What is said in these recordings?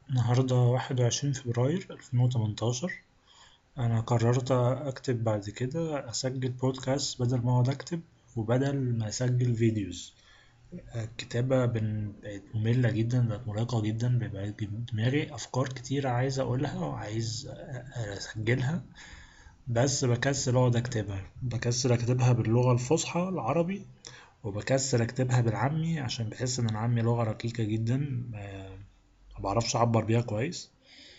النهاردة واحد وعشرين فبراير ألفين وتمنتاشر أنا قررت أكتب بعد كده أسجل بودكاست بدل ما أقعد أكتب وبدل ما أسجل فيديوز الكتابة بن- بقت مملة جدا بقت مرهقة جدا بيبقى دماغي أفكار كتيرة عايز أقولها وعايز أسجلها بس بكسل أقعد أكتبها بكسل أكتبها باللغة الفصحى العربي وبكسل أكتبها بالعامي عشان بحس إن العامي لغة ركيكة جدا مبعرفش أعبر بيها كويس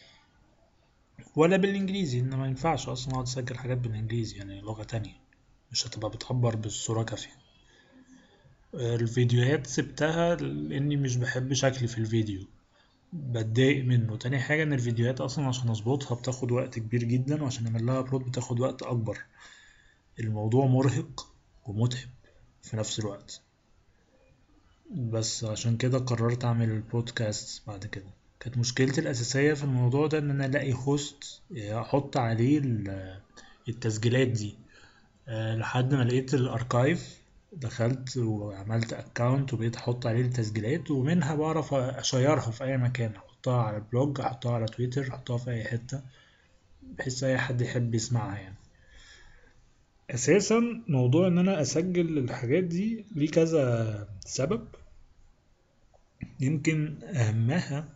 ولا بالإنجليزي إن ما ينفعش أصلا أقعد أسجل حاجات بالإنجليزي يعني لغة تانية مش هتبقى بتعبر بالصورة كافية الفيديوهات سبتها لأني مش بحب شكلي في الفيديو بتضايق منه تاني حاجة إن الفيديوهات أصلا عشان أظبطها بتاخد وقت كبير جدا وعشان أعمل لها أبلود بتاخد وقت أكبر الموضوع مرهق ومتعب في نفس الوقت بس عشان كده قررت أعمل البودكاست بعد كده كانت مشكلتي الأساسية في الموضوع ده إن أنا ألاقي هوست أحط عليه ال- التسجيلات دي أه، لحد ما لقيت الأركايف دخلت وعملت أكاونت وبقيت أحط عليه التسجيلات ومنها بعرف أشيرها في أي مكان أحطها على البلوج أحطها على تويتر أحطها في أي حتة بحيث أي حد يحب يسمعها يعني أساسا موضوع إن أنا أسجل الحاجات دي ليه كذا سبب يمكن أهمها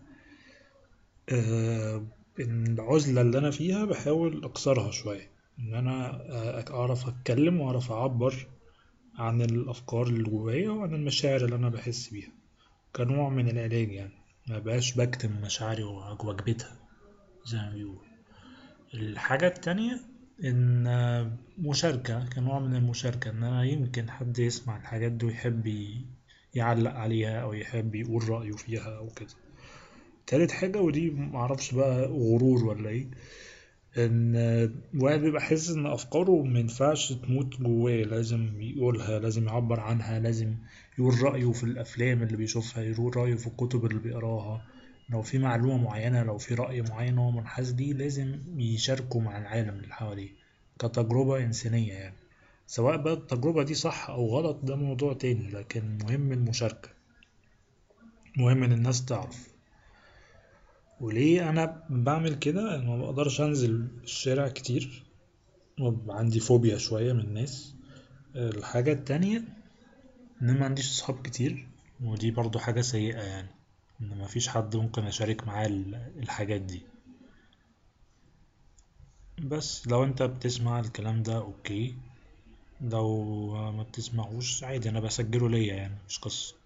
آه، إن العزلة اللي أنا فيها بحاول أكسرها شوية إن أنا آه، أعرف أتكلم وأعرف أعبر عن الأفكار اللي جوايا وعن المشاعر اللي أنا بحس بيها كنوع من العلاج يعني مبقاش بكتم مشاعري وأكبتها زي ما بيقولوا الحاجة التانية إن آه، مشاركة كنوع من المشاركة إن أنا يمكن حد يسمع الحاجات دي ويحب ي- يعلق عليها أو يحب يقول رأيه فيها أو كده تالت حاجة ودي معرفش بقى غرور ولا ايه ان الواحد بيبقى حاسس ان افكاره مينفعش تموت جواه لازم يقولها لازم يعبر عنها لازم يقول رأيه في الافلام اللي بيشوفها يقول رأيه في الكتب اللي بيقراها لو في معلومة معينة لو في رأي معين هو منحاز ليه لازم يشاركه مع العالم اللي حواليه كتجربة إنسانية يعني سواء بقى التجربة دي صح أو غلط ده موضوع تاني لكن مهم المشاركة مهم إن الناس تعرف وليه انا بعمل كده انا ما بقدرش انزل الشارع كتير وبيبقى عندي فوبيا شوية من الناس الحاجة التانية ان أنا ما عنديش صحاب كتير ودي برضو حاجة سيئة يعني ان ما فيش حد ممكن اشارك معاه ال- الحاجات دي بس لو انت بتسمع الكلام ده اوكي لو ما بتسمعوش عادي انا بسجله ليا يعني مش قصة